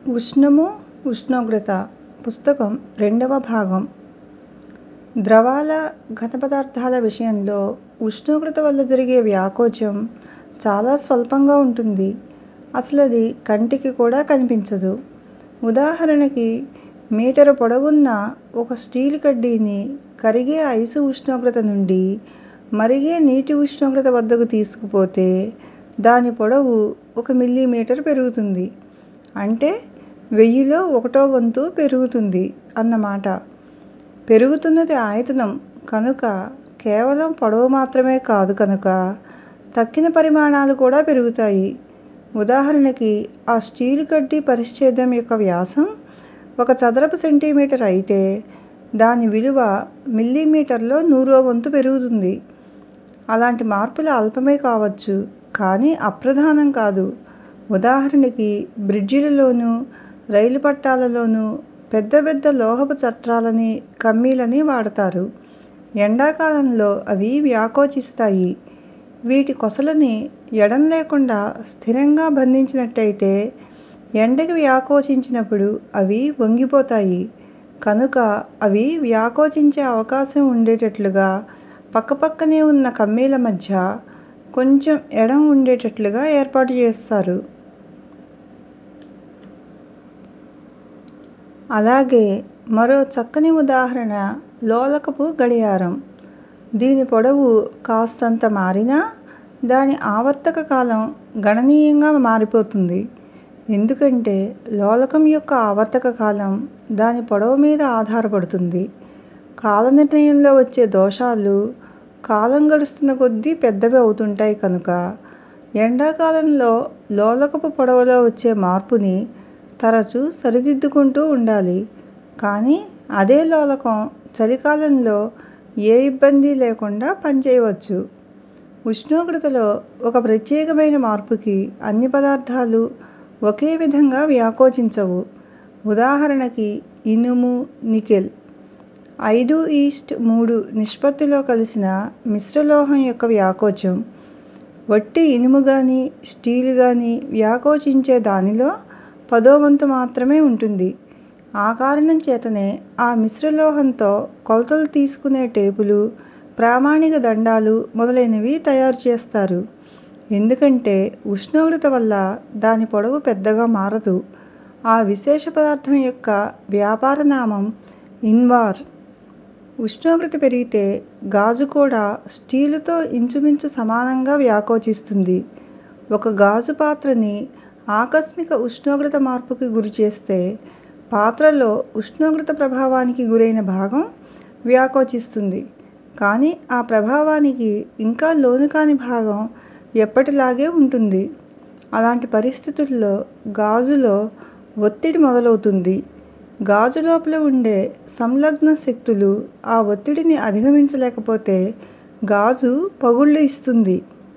ఉష్ణము ఉష్ణోగ్రత పుస్తకం రెండవ భాగం ద్రవాల ఘన పదార్థాల విషయంలో ఉష్ణోగ్రత వల్ల జరిగే వ్యాకోచం చాలా స్వల్పంగా ఉంటుంది అసలది కంటికి కూడా కనిపించదు ఉదాహరణకి మీటరు పొడవున్న ఒక స్టీలు కడ్డీని కరిగే ఐసు ఉష్ణోగ్రత నుండి మరిగే నీటి ఉష్ణోగ్రత వద్దకు తీసుకుపోతే దాని పొడవు ఒక మిల్లీమీటర్ పెరుగుతుంది అంటే వెయ్యిలో ఒకటో వంతు పెరుగుతుంది అన్నమాట పెరుగుతున్నది ఆయతనం కనుక కేవలం పొడవు మాత్రమే కాదు కనుక తక్కిన పరిమాణాలు కూడా పెరుగుతాయి ఉదాహరణకి ఆ స్టీలు కడ్డీ పరిచ్ఛేదం యొక్క వ్యాసం ఒక చదరపు సెంటీమీటర్ అయితే దాని విలువ మిల్లీమీటర్లో నూరో వంతు పెరుగుతుంది అలాంటి మార్పులు అల్పమే కావచ్చు కానీ అప్రధానం కాదు ఉదాహరణకి బ్రిడ్జిలలోనూ రైలు పట్టాలలోనూ పెద్ద పెద్ద లోహపు చట్రాలని కమ్మీలని వాడతారు ఎండాకాలంలో అవి వ్యాకోచిస్తాయి వీటి కొసలని ఎడం లేకుండా స్థిరంగా బంధించినట్టయితే ఎండకి వ్యాకోచించినప్పుడు అవి వంగిపోతాయి కనుక అవి వ్యాకోచించే అవకాశం ఉండేటట్లుగా పక్కపక్కనే ఉన్న కమ్మీల మధ్య కొంచెం ఎడం ఉండేటట్లుగా ఏర్పాటు చేస్తారు అలాగే మరో చక్కని ఉదాహరణ లోలకపు గడియారం దీని పొడవు కాస్తంత మారినా దాని ఆవర్తక కాలం గణనీయంగా మారిపోతుంది ఎందుకంటే లోలకం యొక్క ఆవర్తక కాలం దాని పొడవు మీద ఆధారపడుతుంది కాల నిర్ణయంలో వచ్చే దోషాలు కాలం గడుస్తున్న కొద్దీ పెద్దవి అవుతుంటాయి కనుక ఎండాకాలంలో లోలకపు పొడవులో వచ్చే మార్పుని తరచూ సరిదిద్దుకుంటూ ఉండాలి కానీ అదే లోలకం చలికాలంలో ఏ ఇబ్బందీ లేకుండా పనిచేయవచ్చు ఉష్ణోగ్రతలో ఒక ప్రత్యేకమైన మార్పుకి అన్ని పదార్థాలు ఒకే విధంగా వ్యాకోచించవు ఉదాహరణకి ఇనుము నికెల్ ఐదు ఈస్ట్ మూడు నిష్పత్తిలో కలిసిన మిశ్రలోహం యొక్క వ్యాకోచం వట్టి ఇనుము గాని స్టీలు గాని వ్యాకోచించే దానిలో పదో వంతు మాత్రమే ఉంటుంది ఆ కారణం చేతనే ఆ మిశ్రలోహంతో కొలతలు తీసుకునే టేపులు ప్రామాణిక దండాలు మొదలైనవి తయారు చేస్తారు ఎందుకంటే ఉష్ణోగ్రత వల్ల దాని పొడవు పెద్దగా మారదు ఆ విశేష పదార్థం యొక్క వ్యాపార నామం ఇన్వార్ ఉష్ణోగ్రత పెరిగితే గాజు కూడా స్టీలుతో ఇంచుమించు సమానంగా వ్యాకోచిస్తుంది ఒక గాజు పాత్రని ఆకస్మిక ఉష్ణోగ్రత మార్పుకి గురిచేస్తే పాత్రలో ఉష్ణోగ్రత ప్రభావానికి గురైన భాగం వ్యాకోచిస్తుంది కానీ ఆ ప్రభావానికి ఇంకా లోనుకాని భాగం ఎప్పటిలాగే ఉంటుంది అలాంటి పరిస్థితుల్లో గాజులో ఒత్తిడి మొదలవుతుంది గాజు లోపల ఉండే సంలగ్న శక్తులు ఆ ఒత్తిడిని అధిగమించలేకపోతే గాజు పగుళ్ళు ఇస్తుంది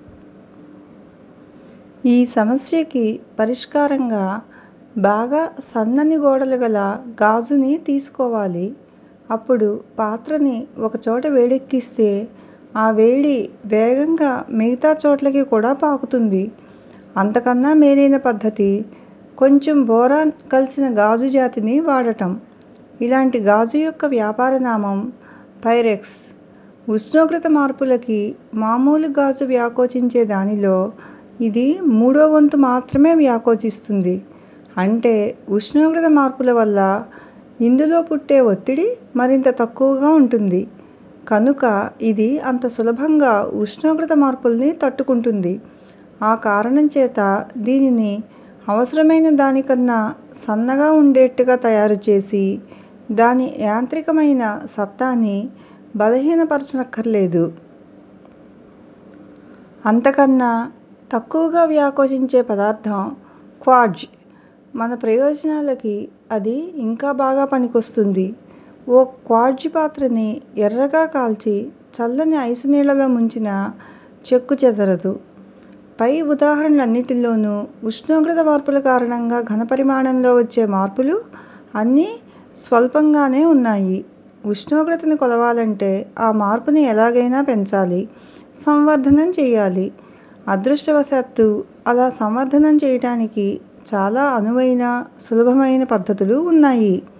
ఈ సమస్యకి పరిష్కారంగా బాగా సన్నని గోడలు గల గాజుని తీసుకోవాలి అప్పుడు పాత్రని ఒకచోట వేడెక్కిస్తే ఆ వేడి వేగంగా మిగతా చోట్లకి కూడా పాకుతుంది అంతకన్నా మేలైన పద్ధతి కొంచెం బోరాన్ కలిసిన గాజు జాతిని వాడటం ఇలాంటి గాజు యొక్క వ్యాపార నామం పైరెక్స్ ఉష్ణోగ్రత మార్పులకి మామూలు గాజు వ్యాకోచించే దానిలో ఇది మూడో వంతు మాత్రమే వ్యాకోచిస్తుంది అంటే ఉష్ణోగ్రత మార్పుల వల్ల ఇందులో పుట్టే ఒత్తిడి మరింత తక్కువగా ఉంటుంది కనుక ఇది అంత సులభంగా ఉష్ణోగ్రత మార్పుల్ని తట్టుకుంటుంది ఆ కారణం చేత దీనిని అవసరమైన దానికన్నా సన్నగా ఉండేట్టుగా తయారు చేసి దాని యాంత్రికమైన సత్తాని బలహీనపరచనక్కర్లేదు అంతకన్నా తక్కువగా వ్యాకోచించే పదార్థం క్వార్ట్జ్ మన ప్రయోజనాలకి అది ఇంకా బాగా పనికొస్తుంది ఓ క్వార్ట్జ్ పాత్రని ఎర్రగా కాల్చి చల్లని ఐసు నీళ్ళలో ముంచినా చెక్కు చెదరదు పై ఉదాహరణలన్నిటిలోనూ ఉష్ణోగ్రత మార్పుల కారణంగా ఘనపరిమాణంలో వచ్చే మార్పులు అన్నీ స్వల్పంగానే ఉన్నాయి ఉష్ణోగ్రతని కొలవాలంటే ఆ మార్పుని ఎలాగైనా పెంచాలి సంవర్ధనం చెయ్యాలి అదృష్టవశాత్తు అలా సంవర్ధనం చేయటానికి చాలా అనువైన సులభమైన పద్ధతులు ఉన్నాయి